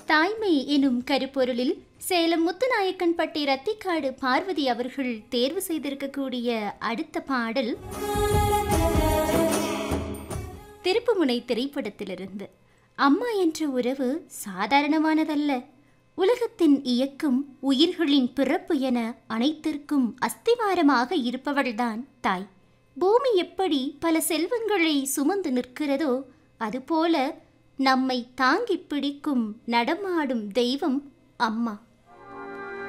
தாய்மை எனும் கருப்பொருளில் சேலம் முத்துநாயக்கன் பட்டி ரத்திக்காடு பார்வதி அவர்கள் தேர்வு செய்திருக்கக்கூடிய அடுத்த பாடல் திருப்புமுனை திரைப்படத்திலிருந்து அம்மா என்ற உறவு சாதாரணமானதல்ல உலகத்தின் இயக்கம் உயிர்களின் பிறப்பு என அனைத்திற்கும் அஸ்திவாரமாக இருப்பவள்தான் தாய் பூமி எப்படி பல செல்வங்களை சுமந்து நிற்கிறதோ அதுபோல நம்மை தாங்கிப் பிடிக்கும் நடமாடும் தெய்வம் அம்மா